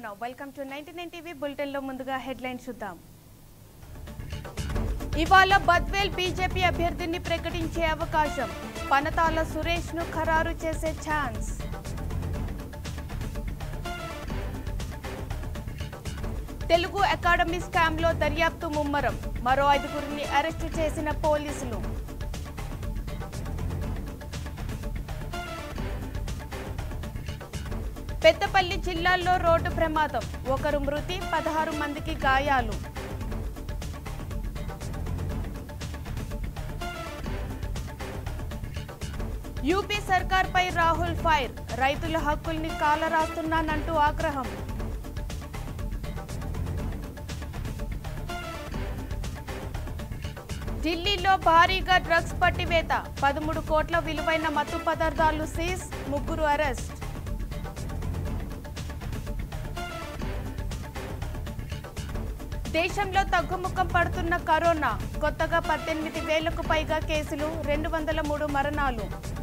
Telangana welcome to ninety nine TV bulletin లో ముందుగా headline చూద్దాం ఇవాళ బద్వేల్ బీజేపీ అభ్యర్థిని ప్రకటించే అవకాశం పనతాల సురేష్ ను ఖరారు చేసే ఛాన్స్ తెలుగు అకాడమీ స్కామ్ లో దర్యాప్తు ముమ్మరం మరో ఐదుగురిని అరెస్టు చేసిన పోలీసులు పెద్దపల్లి జిల్లాల్లో రోడ్డు ప్రమాదం ఒకరు మృతి పదహారు మందికి గాయాలు యూపీ సర్కార్పై రాహుల్ ఫైర్ రైతుల హక్కుల్ని కాలరాస్తున్నానంటూ ఆగ్రహం ఢిల్లీలో భారీగా డ్రగ్స్ పట్టివేత పదమూడు కోట్ల విలువైన మత్తు పదార్థాలు సీజ్ ముగ్గురు అరెస్ట్ దేశంలో తగ్గుముఖం పడుతున్న కరోనా కొత్తగా పద్దెనిమిది వేలకు పైగా కేసులు రెండు వందల మూడు మరణాలు